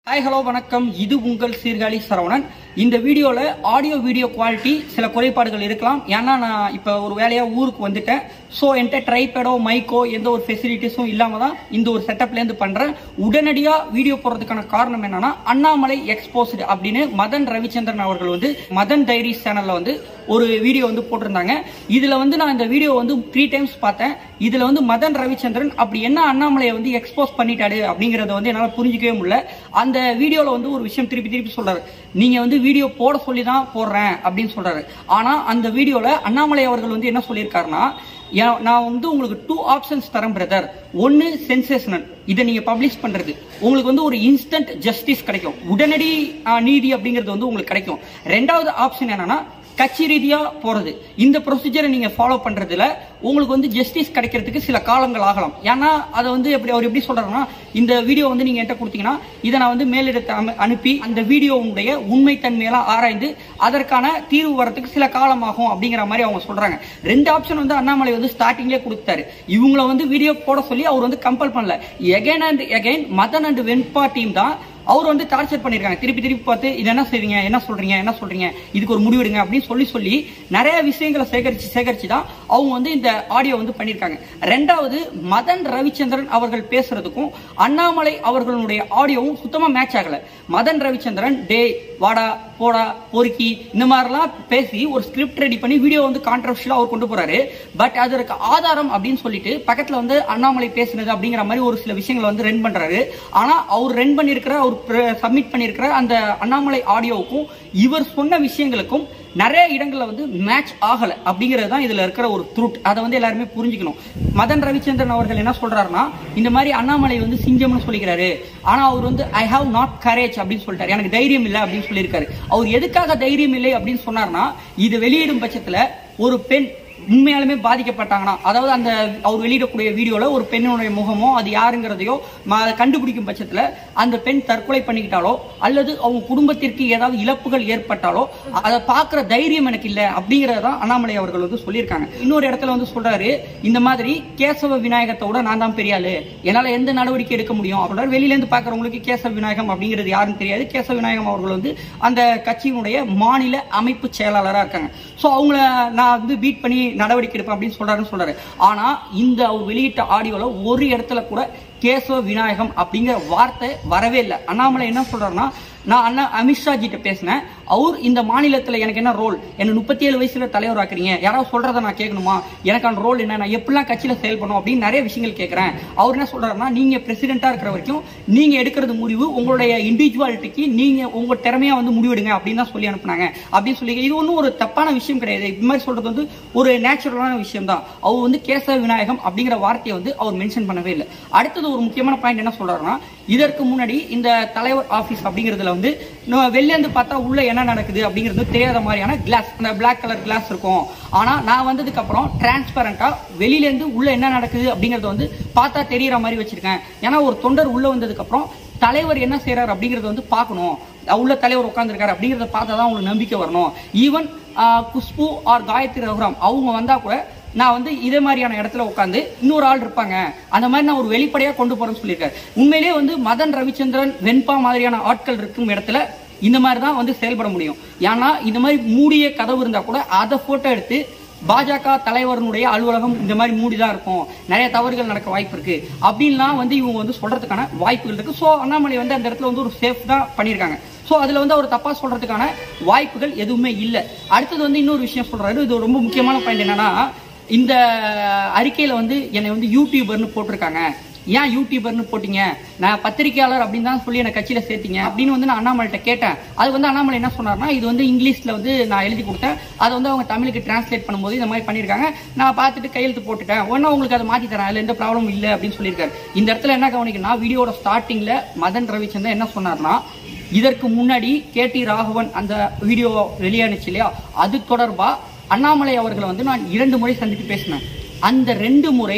hi hello வணக்கம் இது உங்கள் சீர்காழி சரவணன் இந்த வீடியோவில் ஆடியோ வீடியோ குவாலிட்டி சில குறைபாடுகள் இருக்கலாம் ஏன்னா நான் இப்போ ஒரு வேலையாக ஊருக்கு வந்துட்டேன் ஸோ என்கிட்ட ட்ரைபேடோ மைக்கோ எந்த ஒரு ஃபெசிலிட்டிஸும் இல்லாமல் தான் இந்த ஒரு செட்டப்லேருந்து பண்ணுறேன் உடனடியாக வீடியோ போடுறதுக்கான காரணம் என்னன்னா அண்ணாமலை எக்ஸ்போஸ்டு அப்படின்னு மதன் ரவிச்சந்திரன் அவர்கள் வந்து மதன் டைரிஸ் சேனலில் வந்து ஒரு வீடியோ வந்து போட்டிருந்தாங்க இதில் வந்து நான் இந்த வீடியோ வந்து த்ரீ டைம்ஸ் பார்த்தேன் இதில் வந்து மதன் ரவிச்சந்திரன் அப்படி என்ன அண்ணாமலையை வந்து எக்ஸ்போஸ் பண்ணிட்டாரு அப்படிங்கிறத வந்து என்னால் புரிஞ்சிக்கவே முடியல அந்த வீடியோவில் வந்து ஒரு விஷயம் திருப்பி திருப்பி சொல்றாரு நீங்கள் வந்து வீடியோ போட சொல்லி தான் போடுறேன் அப்படின்னு சொல்றாரு ஆனால் அந்த வீடியோவில் அண்ணாமலை அவர்கள் வந்து என்ன சொல்லியிருக்காருன்னா ஏன் நான் வந்து உங்களுக்கு டூ ஆப்ஷன்ஸ் தரேன் பிரதர் ஒன்று சென்சேஷனல் இதை நீங்க பப்ளிஷ் பண்றது உங்களுக்கு வந்து ஒரு இன்ஸ்டன்ட் ஜஸ்டிஸ் கிடைக்கும் உடனடி ஆஹ், நீதி அப்படிங்கிறது வந்து உங்களுக்கு கிடைக்கும் ரெண்டாவது ஆப்ஷன் என்னன்னா கட்சி ரீதியா போறது இந்த ப்ரொசீஜரை நீங்க ஃபாலோ பண்றதுல உங்களுக்கு வந்து ஜஸ்டிஸ் கிடைக்கிறதுக்கு சில காலங்கள் ஆகலாம் ஏன்னா அதை வந்து எப்படி அவர் எப்படி சொல்றாருன்னா இந்த வீடியோ வந்து நீங்க என்கிட்ட கொடுத்தீங்கன்னா இதை நான் வந்து மேலிடத்தை அம- அனுப்பி அந்த வீடியோவுடைய உண்மைத்தன்மையெல்லாம் ஆராய்ந்து அதற்கான தீர்வு வரதுக்கு சில காலம் ஆகும் அப்படிங்கிற மாதிரி அவங்க சொல்றாங்க ரெண்டு ஆப்ஷன் வந்து அண்ணாமலை வந்து ஸ்டார்டிங்லேயே கொடுத்தாரு இவங்கள வந்து வீடியோ போட சொல்லி அவர் வந்து கம்பல் பண்ணல again and again Madhan and Venba team தான் அவர் வந்து டார்ச்சர் பண்ணிருக்காங்க திருப்பி திருப்பி பார்த்து இது என்ன செய்றீங்க என்ன சொல்றீங்க என்ன சொல்றீங்க இதுக்கு ஒரு முடிவெடுங்க அப்படின்னு சொல்லி சொல்லி நிறைய விஷயங்களை சேகரிச்சு சேகரிச்சு தான் அவங்க வந்து இந்த ஆடியோ வந்து பண்ணிருக்காங்க ரெண்டாவது மதன் ரவிச்சந்திரன் அவர்கள் பேசுறதுக்கும் அண்ணாமலை அவர்களுடைய ஆடியோவும் சுத்தமா மேட்ச் ஆகல மதன் ரவிச்சந்திரன் டே வாடா போடா பொறுக்கி இந்த மாதிரிலாம் பேசி ஒரு ஸ்கிரிப்ட் ரெடி பண்ணி வீடியோ வந்து கான்ட்ரவர்ஷியலா அவர் கொண்டு போறாரு பட் அதற்கு ஆதாரம் அப்படின்னு சொல்லிட்டு பக்கத்துல வந்து அண்ணாமலை பேசுனது அப்படிங்கிற மாதிரி ஒரு சில விஷயங்களை வந்து ரென் பண்றாரு ஆனா அவர் ரென் பண்ணிருக்கிற அவர் சப்மிட் பண்ணிருக்கிற அந்த அண்ணாமலை ஆடியோவுக்கும் இவர் சொன்ன விஷயங்களுக்கும் நிறைய இடங்கள்ல வந்து மேட்ச் ஆகல அப்படிங்கிறது தான் இதுல இருக்கிற ஒரு த்ரூட் அதை வந்து எல்லாருமே புரிஞ்சுக்கணும் மதன் ரவிச்சந்திரன் அவர்கள் என்ன சொல்றாருன்னா இந்த மாதிரி அண்ணாமலை வந்து சிங்கம்னு சொல்லிக்கிறாரு ஆனா அவர் வந்து ஐ ஹாவ் நாட் கரேஜ் அப்படின்னு சொல்லிட்டாரு எனக்கு தைரியம் இல்லை அப்படின்னு சொல்லியிருக்காரு அவர் எதுக்காக தைரியம் இல்லை அப்படின்னு சொன்னார்னா இது வெளியிடும் பட்சத்துல ஒரு பெண் உண்மையாலுமே பாதிக்கப்பட்டாங்கன்னா அதாவது அந்த அவர் வெளியிடக்கூடிய வீடியோல ஒரு பெண்ணுடைய முகமோ அது யாருங்கிறதையோ ம- அதை கண்டுபிடிக்கும் பட்சத்துல அந்த பெண் தற்கொலை பண்ணிக்கிட்டாலோ அல்லது அவங்க குடும்பத்திற்கு ஏதாவது இழப்புகள் ஏற்பட்டாலோ அதை பார்க்குற தைரியம் எனக்கு இல்லை அப்படிங்கறத அண்ணாமலை அவர்கள் வந்து சொல்லியிருக்காங்க இன்னொரு இடத்துல வந்து சொல்றாரு இந்த மாதிரி கேசவ விநாயகத்தோட நான் தான் பெரிய ஆளு என்னால எந்த நடவடிக்கை எடுக்க முடியும் அப்படின்னா வெளியில இருந்து பாக்குறவங்களுக்கு கேசவ விநாயகம் அப்படிங்கிறது யாருன்னு தெரியாது கேசவ விநாயகம் அவர்கள் வந்து அந்த கட்சியினுடைய மாநில அமைப்பு செயலாளரா இருக்காங்க சோ அவங்கள நான் வந்து பீட் பண்ணி நடவடிக்கை எடுப்பேன் அப்படின்னு சொல்றாருன்னு சொல்றாரு ஆனா இந்த அவர் வெளியிட்ட ஆடியோல ஒரு இடத்துல கூட கேசவ விநாயகம் அப்படிங்கிற வார்த்தை வரவே இல்லை அண்ணாமலை என்ன சொல்றாருன்னா நான் அண்ணா அமித்ஷா கிட்ட பேசினேன் அவர் இந்த மாநிலத்துல எனக்கு என்ன ரோல் என்ன முப்பத்தி ஏழு வயசுல தலைவர் ஆக்குறீங்க யாராவது சொல்றதை நான் கேட்கணுமா எனக்கான ரோல் என்ன நான் எப்படிலாம் கட்சியில செயல்படணும் அப்படின்னு நிறைய விஷயங்கள் கேட்கிறேன் அவர் என்ன சொல்றாருன்னா நீங்க பிரசிடென்டா இருக்கிற வரைக்கும் நீங்க எடுக்கிறது முடிவு உங்களுடைய இண்டிவிஜுவாலிட்டிக்கு நீங்க உங்க திறமையா வந்து முடிவெடுங்க அப்படின்னு தான் சொல்லி அனுப்புனாங்க அப்படின்னு சொல்லி இது ஒன்றும் ஒரு தப்பான விஷயம் கிடையாது இது மாதிரி சொல்றது வந்து ஒரு நேச்சுரலான விஷயம் தான் அவர் வந்து கேசவ விநாயகம் அப்படிங்கிற வார்த்தையை வந்து அவர் மென்ஷன் பண்ணவே இல்லை அடுத்தது ஒரு முக்கியமான பாயிண்ட் என்ன சொல்றாருன்னா இதற்கு முன்னாடி இந்த தலைவர் ஆபீஸ் அப்படிங்கிறதுல வந்து நம்ம வெளில இருந்து பார்த்தா உள்ள என்ன நடக்குது அப்படிங்கிறது தெரியாத மாதிரியான கிளாஸ் அந்த பிளாக் கலர் கிளாஸ் இருக்கும் ஆனா நான் வந்ததுக்கு அப்புறம் டிரான்ஸ்பரண்டா வெளியில இருந்து உள்ள என்ன நடக்குது அப்படிங்கறத வந்து பார்த்தா தெரியற மாதிரி வச்சிருக்கேன் ஏன்னா ஒரு தொண்டர் உள்ள வந்ததுக்கு அப்புறம் தலைவர் என்ன செய்றாரு அப்படிங்கறத வந்து பார்க்கணும் உள்ள தலைவர் உட்காந்துருக்காரு அப்படிங்கறத பார்த்தா தான் உங்களுக்கு நம்பிக்கை வரணும் ஈவன் குஷ்பு ஆர் காயத்ரி ரகுராம் அவங்க வந்தா கூட நான் வந்து இதே மாதிரியான இடத்துல உட்காந்து இன்னொரு ஆள் இருப்பாங்க அந்த மாதிரி நான் ஒரு வெளிப்படையா கொண்டு போறேன்னு சொல்லியிருக்காரு உண்மையிலேயே வந்து மதன் ரவிச்சந்திரன் வெண்பா மாதிரியான ஆட்கள் இருக்கும் இடத்துல இந்த மாதிரி தான் வந்து செயல்பட முடியும் ஏன்னா இந்த மாதிரி மூடிய கதவு இருந்தா கூட அதை போட்டோ எடுத்து பாஜக தலைவருடைய அலுவலகம் இந்த மாதிரி மூடிதான் இருக்கும் நிறைய தவறுகள் நடக்க வாய்ப்பு இருக்கு அப்படின்லாம் வந்து இவங்க வந்து சொல்றதுக்கான வாய்ப்புகள் இருக்கு ஸோ அண்ணாமலை வந்து அந்த இடத்துல வந்து ஒரு சேஃப் தான் பண்ணியிருக்காங்க ஸோ அதில் வந்து அவர் தப்பா சொல்றதுக்கான வாய்ப்புகள் எதுவுமே இல்லை அடுத்தது வந்து இன்னொரு விஷயம் சொல்றாரு இது ரொம்ப முக்கியமான பாயிண்ட் என்னன்னா இந்த அறிக்கையில வந்து என்னை வந்து யூடியூபர்னு போட்டிருக்காங்க ஏன் யூடியூபர்னு போட்டீங்க நான் பத்திரிகையாளர் அப்படின்னு தான் சொல்லி என்னை கட்சியில சேர்த்தீங்க அப்படின்னு வந்து நான் அண்ணாமலைட்ட கேட்டேன் அது வந்து அண்ணாமலை என்ன சொன்னார்னா இது வந்து இங்கிலீஷ்ல வந்து நான் எழுதி கொடுத்தேன் அதை வந்து அவங்க தமிழுக்கு டிரான்ஸ்லேட் பண்ணும்போது இந்த மாதிரி பண்ணியிருக்காங்க நான் பார்த்துட்டு கையெழுத்து போட்டுட்டேன் ஒன்னா உங்களுக்கு அதை மாத்தி தரேன் அதுல எந்த ப்ராப்ளமும் இல்லை அப்படின்னு சொல்லியிருக்காரு இந்த இடத்துல என்ன கவனிக்கணும்னா வீடியோட ஸ்டார்டிங்ல மதன் ரவிச்சந்திரன் என்ன சொன்னார்னா இதற்கு முன்னாடி கே டி ராகவன் அந்த வீடியோ வெளியானுச்சு இல்லையா அது தொடர்பா அண்ணாமலை அவர்களை வந்து நான் இரண்டு முறை சந்தித்து பேசினேன் அந்த ரெண்டு முறை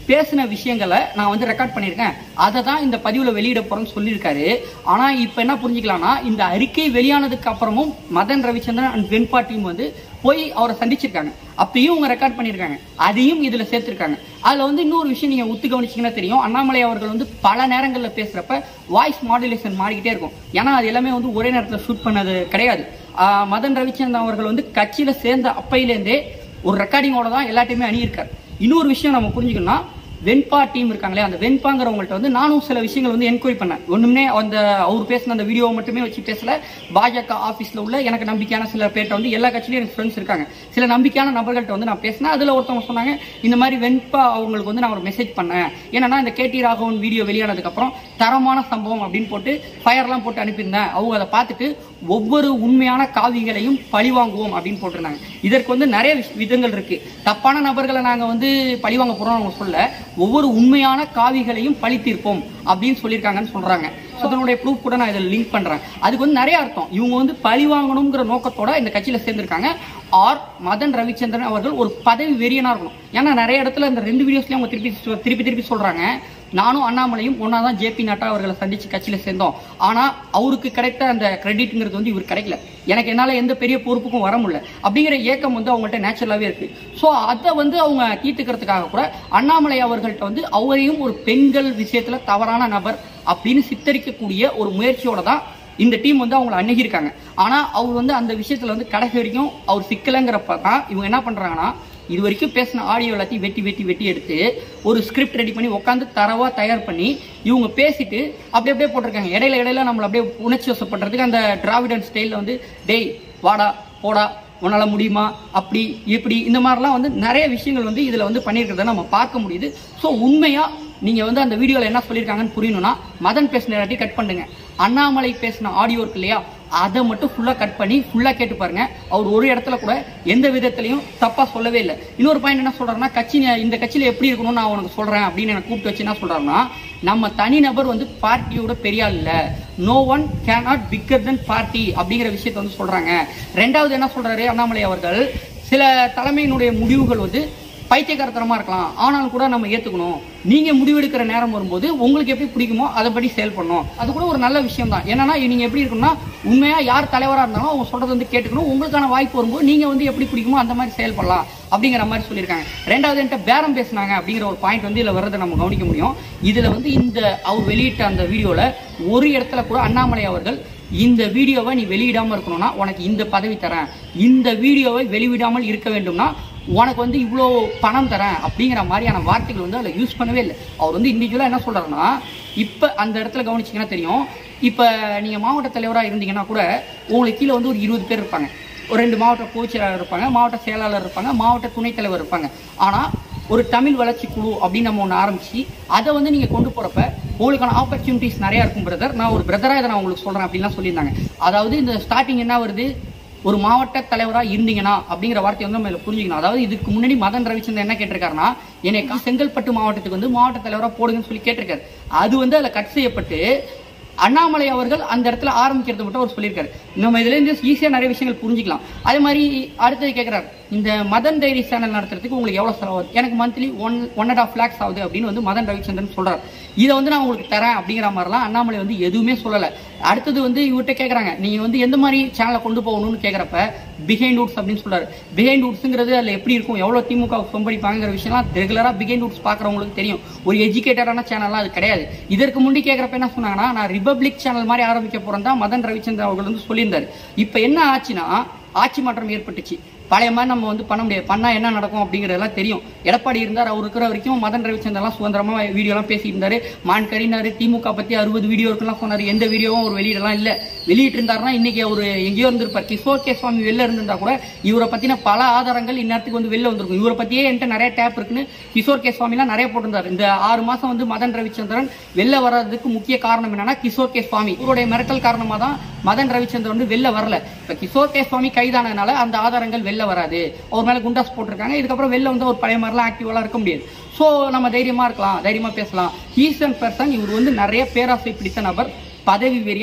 பேசின விஷயங்களை நான் வந்து ரெக்கார்ட் பண்ணியிருக்கேன் அதை தான் இந்த பதிவில் வெளியிட போறேன்னு சொல்லியிருக்காரு ஆனால் இப்போ என்ன புரிஞ்சுக்கலாம்னா இந்த அறிக்கை வெளியானதுக்கு அப்புறமும் மதன் ரவிச்சந்திரன் அண்ட் வெண்பா டீம் வந்து போய் அவரை சந்திச்சிருக்காங்க அப்பயும் அவங்க ரெக்கார்ட் பண்ணியிருக்காங்க அதையும் இதுல சேர்த்திருக்காங்க அதுல வந்து இன்னொரு விஷயம் நீங்க ஒத்து கவனிச்சீங்கன்னா தெரியும் அண்ணாமலை அவர்கள் வந்து பல நேரங்களில் பேசுறப்ப வாய்ஸ் மாடுலேஷன் மாறிக்கிட்டே இருக்கும் ஏன்னா அது எல்லாமே வந்து ஒரே நேரத்தில் ஷூட் பண்ணது கிடையாது ஆஹ் மதன் ரவிச்சந்திரன் அவர்கள் வந்து கட்சியில சேர்ந்த அப்பையிலேருந்தே ஒரு ரெக்கார்டிங்கோட தான் எல்லாத்தையுமே அணியிருக்காரு இன்னொரு விஷயம் நம்ம புரிஞ்சுக்கணும்னா வெண்பா டீம் இருக்காங்களே அந்த வெண்பாங்கிறவங்கள்ட்ட வந்து நானும் சில விஷயங்கள் வந்து என்கொயரி பண்ணேன் ஒண்ணுமே அந்த அவர் பேசின அந்த வீடியோ மட்டுமே வச்சு பேசல பாஜக ஆபீஸ்ல உள்ள எனக்கு நம்பிக்கையான சில பேர்ட்ட வந்து எல்லா கட்சியிலும் எனக்கு ஃப்ரெண்ட்ஸ் இருக்காங்க சில நம்பிக்கையான நபர்கள்ட்ட வந்து நான் பேசினேன் அதுல ஒருத்தவங்க சொன்னாங்க இந்த மாதிரி வெண்பா அவங்களுக்கு வந்து நான் ஒரு மெசேஜ் பண்ணேன் ஏன்னா இந்த கேடி ராகவன் வீடியோ வெளியானதுக்கு அப்புறம் தரமான சம்பவம் அப்படின்னு போட்டு ஃபயர்லாம் போட்டு அனுப்பியிருந்தேன் அவங்க அதை பார்த்துட்டு ஒவ்வொரு உண்மையான காவிகளையும் பழி வாங்குவோம் அப்படின்னு போட்டிருந்தாங்க இதற்கு வந்து நிறைய விஷ- விதங்கள் இருக்கு தப்பான நபர்களை நாங்க வந்து பழி வாங்க போறோம் அவங்க சொல்ல ஒவ்வொரு உண்மையான காவிகளையும் பழி தீர்ப்போம் அப்படின்னு சொல்லியிருக்காங்கன்னு சொல்றாங்க So, அதனுடைய ப்ரூஃப் கூட நான் இதில் லிங்க் பண்றேன் அதுக்கு வந்து நிறைய அர்த்தம் இவங்க வந்து பழி வாங்கணுங்கிற நோக்கத்தோட இந்த கட்சியில சேர்ந்திருக்காங்க ஆர் மதன் ரவிச்சந்திரன் அவர்கள் ஒரு பதவி வெறியனா இருக்கணும் ஏன்னா நிறைய இடத்துல இந்த ரெண்டு வீடியோஸ்லயும் அவங்க திருப்பி சொ- திருப்பி திருப்பி சொல்றாங்க நானும் அண்ணாமலையும் ஒன்னா தான் ஜேபி நட்டா அவர்களை சந்திச்சு கட்சியில சேர்ந்தோம் ஆனா அவருக்கு கிடைத்த அந்த கிரெடிட்ங்கிறது வந்து இவர் கிடைக்கல எனக்கு என்னால எந்த பெரிய பொறுப்புக்கும் வர முடியல அப்படிங்கிற ஏக்கம் வந்து அவங்கள்ட்ட நேச்சுரலாவே இருக்கு ஸோ அதை வந்து அவங்க தீர்த்துக்கிறதுக்காக கூட அண்ணாமலை அவர்கள்ட்ட வந்து அவரையும் ஒரு பெண்கள் விஷயத்துல தவறான நபர் அப்படின்னு சித்தரிக்கக்கூடிய ஒரு முயற்சியோட தான் இந்த டீம் வந்து அவங்கள அணுகியிருக்காங்க ஆனா அவர் வந்து அந்த விஷயத்துல வந்து கடைசி வரைக்கும் அவர் சிக்கலைங்கிறப்ப தான் இவங்க என்ன பண்றாங்கன்னா இது வரைக்கும் பேசின ஆடியோ எல்லாத்தையும் வெட்டி வெட்டி வெட்டி எடுத்து ஒரு ஸ்கிரிப்ட் ரெடி பண்ணி உட்காந்து தரவா தயார் பண்ணி இவங்க பேசிட்டு அப்படியே அப்படியே போட்டிருக்காங்க இடையில இடையில நம்மள அப்படியே உணர்ச்சி வசப்படுறதுக்கு அந்த டிராவிடன் ஸ்டைல்ல வந்து டேய் வாடா போடா உன்னால முடியுமா அப்படி இப்படி இந்த மாதிரிலாம் வந்து நிறைய விஷயங்கள் வந்து இதுல வந்து பண்ணியிருக்கிறத நம்ம பார்க்க முடியுது ஸோ உண்மையா நீங்க வந்து அந்த வீடியோல என்ன சொல்லியிருக்காங்கன்னு புரியணும்னா மதன் பேசின எல்லாத்தையும் கட் பண்ணுங்க அண்ணாமலை பேசின ஆடியோ இருக்கு இல்லையா அதை மட்டும் ஃபுல்லா கட் பண்ணி ஃபுல்லா கேட்டு பாருங்க அவர் ஒரு இடத்துல கூட எந்த விதத்திலையும் தப்பா சொல்லவே இல்லை இன்னொரு பாயிண்ட் என்ன சொல்றாருன்னா கட்சி இந்த கட்சியில எப்படி இருக்கணும்னு நான் உனக்கு சொல்றேன் அப்படின்னு எனக்கு கூப்பிட்டு வச்சு என்ன சொல்றாருன்னா நம்ம தனிநபர் வந்து பார்ட்டியோட பெரிய ஆள் இல்ல no one can not bigger than party அப்படிங்கிற விஷயத்தை வந்து சொல்றாங்க ரெண்டாவது என்ன சொல்றாரு அண்ணாமலை அவர்கள் சில தலைமையினுடைய முடிவுகள் வந்து பைத்தியக்காரத்தனமா இருக்கலாம் ஆனாலும் கூட நம்ம ஏத்துக்கணும் நீங்க முடிவெடுக்கிற நேரம் வரும்போது உங்களுக்கு எப்படி பிடிக்குமோ அதைப்படி செயல் பண்ணணும் அது கூட ஒரு நல்ல விஷயம் தான் என்னன்னா நீங்க எப்படி இருக்கணும்னா உண்மையா யார் தலைவரா இருந்தாலும் அவங்க சொல்றது வந்து கேட்டுக்கணும் உங்களுக்கான வாய்ப்பு வரும்போது நீங்க வந்து எப்படி பிடிக்குமோ அந்த மாதிரி செயல்படலாம் அப்படிங்கிற மாதிரி சொல்லியிருக்காங்க ரெண்டாவது என்கிட்ட பேரம் பேசினாங்க அப்படிங்கிற ஒரு பாயிண்ட் வந்து இதுல வர்றதை நம்ம கவனிக்க முடியும் இதுல வந்து இந்த அவர் வெளியிட்ட அந்த வீடியோல ஒரு இடத்துல கூட அண்ணாமலை அவர்கள் இந்த வீடியோவை நீ வெளியிடாம இருக்கணும்னா உனக்கு இந்த பதவி தரேன் இந்த வீடியோவை வெளியிடாமல் இருக்க வேண்டும்னா உனக்கு வந்து இவ்வளோ பணம் தரேன் அப்படிங்கிற மாதிரியான வார்த்தைகள் வந்து அதில் யூஸ் பண்ணவே இல்லை அவர் வந்து இண்டிவிஜுவலாக என்ன சொல்றாருன்னா இப்போ அந்த இடத்துல கவனிச்சிங்கன்னா தெரியும் இப்போ நீங்கள் மாவட்ட தலைவராக இருந்தீங்கன்னா கூட உங்களுக்கு கீழே வந்து ஒரு இருபது பேர் இருப்பாங்க ஒரு ரெண்டு மாவட்ட பொதுச்செயலாளர் இருப்பாங்க மாவட்ட செயலாளர் இருப்பாங்க மாவட்ட துணைத் தலைவர் இருப்பாங்க ஆனால் ஒரு தமிழ் வளர்ச்சி குழு அப்படின்னு நம்ம ஒன்று ஆரம்பிச்சு அதை வந்து நீங்கள் கொண்டு போகிறப்ப உங்களுக்கான ஆப்பர்ச்சுனிட்டிஸ் நிறையா இருக்கும் பிரதர் நான் ஒரு பிரதராக இதை நான் உங்களுக்கு சொல்கிறேன் அப்படின்லாம் சொல்லியிருந்தாங்க அதாவது இந்த ஸ்டார்டிங் என்ன வருது ஒரு மாவட்ட தலைவரா இருந்தீங்கன்னா அப்படிங்கிற வார்த்தையை வந்து நம்ம இதுல புரிஞ்சுக்கணும் அதாவது இதுக்கு முன்னாடி மதன் ரவிச்சந்திரன் என்ன கேட்டிருக்காருன்னா என்னை கா- செங்கல்பட்டு மாவட்டத்துக்கு வந்து மாவட்ட தலைவரா போடுங்கன்னு சொல்லி கேட்டிருக்காரு அது வந்து அதுல கட் செய்யப்பட்டு அண்ணாமலை அவர்கள் அந்த இடத்துல ஆரம்பிக்கிறது மட்டும் அவர் சொல்லியிருக்காரு நம்ம இதுல இருந்து ஈஸியா நிறைய விஷயங்கள் புரிஞ்சுக்கலாம் அதே மாதிரி அடுத்தது கேட்கிறாரு இந்த மதன் டைரி சேனல் நடத்துறதுக்கு உங்களுக்கு எவ்வளவு செலவாகுது எனக்கு monthly one one and half lakhs ஆகுது அப்படின்னு வந்து மதன் ரவிச்சந்திரன் சொல்றாரு இதை வந்து நான் உங்களுக்கு தரேன் அப்படிங்கிற மாதிரிலாம் அண்ணாமலை வந்து எதுவுமே சொல்லல அடுத்தது வந்து இவர்கிட்ட கேக்குறாங்க நீங்க வந்து எந்த மாதிரி சேனலை கொண்டு போகணும்னு கேக்குறப்ப பிஹைண்ட் ரூட்ஸ் அப்படின்னு சொல்றாரு பிஹைண்ட் ரூட்ஸ்ங்கிறது அதுல எப்படி இருக்கும் எவ்வளவு திமுக சொம்படிப்பாங்கிற விஷயம்லாம் ரெகுலரா பிஹைண்ட் ரூட்ஸ் பாக்குறவங்களுக்கு தெரியும் ஒரு எஜுகேட்டடான சேனல்லாம் அது கிடையாது இதற்கு முன்னாடி கேக்குறப்ப என்ன சொன்னாங்கன்னா நான் ரிபப்ளிக் சேனல் மாதிரி ஆரம்பிக்க போறேன் தான் மதன் ரவிச்சந்திரன் அவர்கள் வந்து சொல்லியிருந்தாரு இப்ப என்ன ஆச்சுன்னா ஆட்சி மாற்றம் ஏற்பட்டுச்சு பழைய மாதிரி நம்ம வந்து பண்ண முடியாது பண்ணா என்ன நடக்கும் அப்படிங்கறதெல்லாம் தெரியும் எடப்பாடி இருந்தார் அவர் இருக்கிற வரைக்கும் மதன் ரவிச்சந்திரன்லாம் சுதந்திரமா வீடியோலாம் பேசிட்டு இருந்தாரு மான் கரினாரு திமுக பத்தி அறுபது வீடியோ இருக்குலாம் சொன்னாரு எந்த வீடியோவும் அவர் வெளியிடலாம் இல்ல வெளியிட்டு இருந்தாருன்னா இன்னைக்கு அவர் எங்கேயோ இருந்திருப்பார் கிஷோர் கே சுவாமி வெளில இருந்திருந்தா கூட இவரை பத்தின பல ஆதாரங்கள் இந்நேரத்துக்கு வந்து வெளில வந்திருக்கும் இவரை பத்தியே என்கிட்ட நிறைய டேப் இருக்குன்னு கிஷோர் கே சுவாமிலாம் நிறைய போட்டிருந்தாரு இந்த ஆறு மாசம் வந்து மதன் ரவிச்சந்திரன் வெளில வர்றதுக்கு முக்கிய காரணம் என்னன்னா கிஷோர் கே சுவாமி இவருடைய மிரட்டல் காரணமா தான் மதன் ரவிச்சந்திரன் வந்து வெளில வரல இப்ப கிஷோர் கே சுவாமி கைதானதுனால அந்த ஆதாரங்கள் வெளில வராது அவர் மேல குண்டாஸ் போட்டிருக்காங்க இதுக்கப்புறம் வெளில வந்து ஒரு பழைய மாதிரிலாம் ஆக்டிவெல்லாம் இருக்க முடியாது சோ நம்ம தைரியமா இருக்கலாம் தைரியமா பேசலாம் ஈசன் பர்சன் இவர் வந்து நிறைய பேராசை பிடித்த நபர் பதவி வெறியன்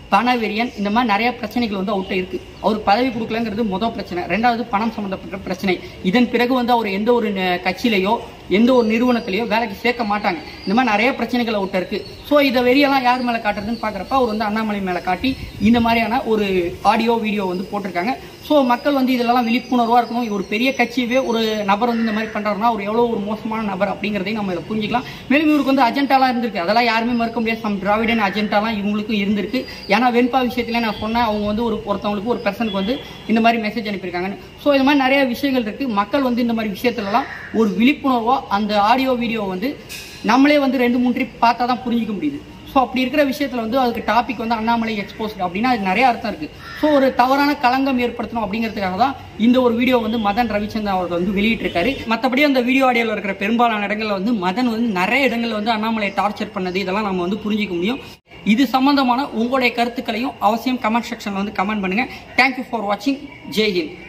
பணவெறியன் இந்த மாதிரி நிறைய பிரச்சனைகள் வந்து அவர்கிட்ட இருக்கு அவர் பதவி கொடுக்கலங்கிறது முதல் பிரச்சனை ரெண்டாவது பணம் சம்பந்தப்பட்ட பிரச்சனை இதன் பிறகு வந்து அவர் எந்த ஒரு ந- கட்சியிலையோ எந்த ஒரு நிறுவனத்திலையோ வேலைக்கு சேர்க்க மாட்டாங்க இந்த மாதிரி நிறைய பிரச்சனைகள் அவர்கிட்ட இருக்கு ஸோ இதை வெறியெல்லாம் யார் மேலே காட்டுறதுன்னு பார்க்குறப்ப அவர் வந்து அண்ணாமலை மேலே காட்டி இந்த மாதிரியான ஒரு ஆடியோ வீடியோ வந்து போட்டிருக்காங்க ஸோ மக்கள் வந்து இதெல்லாம் விழிப்புணர்வாக இருக்கணும் ஒரு பெரிய கட்சியவே ஒரு நபர் வந்து இந்த மாதிரி பண்ணுறாருன்னா அவர் எவ்வளோ ஒரு மோசமான நபர் அப்படிங்கிறதையும் நம்ம இதில் புரிஞ்சிக்கலாம் மேலும் இவருக்கு வந்து அஜெண்டாலாம் இருந்திருக்கு அதெல்லாம் யாருமே மறுக்க முடியாது சம் திராவிடன் அஜெண்டாலாம் இவங்களுக்கும் இருந்திருக்கு ஏன்னா வெண்பா விஷயத்துல நான் சொன்னேன் அவங்க வந்து ஒரு ஒருத்தவங்களுக்கு ஒரு பர்சனுக்கு வந்து இந்த மாதிரி மெசேஜ் அனுப்பியிருக்காங்கன்னு ஸோ இந்த மாதிரி நிறைய விஷயங்கள் இருக்கு மக்கள் வந்து இந்த மாதிரி விஷயத்துலலாம் ஒரு விழிப்புணர்வா அந்த ஆடியோ வீடியோ வந்து நம்மளே வந்து ரெண்டு மூணு ட்ரிப் பார்த்தா தான் புரிஞ்சிக்க முடியுது ஸோ அப்படி இருக்கிற விஷயத்துல வந்து அதுக்கு டாபிக் வந்து அண்ணாமலை எக்ஸ்போஸ்ட் அப்படின்னா அது நிறைய அர்த்தம் இருக்கு ஸோ ஒரு தவறான களங்கம் ஏற்படுத்தணும் அப்படிங்கிறதுக்காக தான் இந்த ஒரு வீடியோ வந்து மதன் ரவிச்சந்திரன் அவர்கள் வந்து வெளியிட்டிருக்காரு மற்றபடி அந்த வீடியோ ஆடியோவில் இருக்கிற பெரும்பாலான இடங்கள்ல வந்து மதன் வந்து நிறைய இடங்கள்ல வந்து அண்ணாமலையை டார்ச்சர் பண்ணது இதெல்லாம் நம்ம வந்து புரிஞ்சிக்க முடியும் இது சம்பந்தமான உங்களுடைய கருத்துக்களையும் அவசியம் கமெண்ட் செக்ஷன்ல வந்து கமெண்ட் பண்ணுங்க தேங்க்யூ ஃபார் வாட்சிங் ஜெய் ஹிந்த்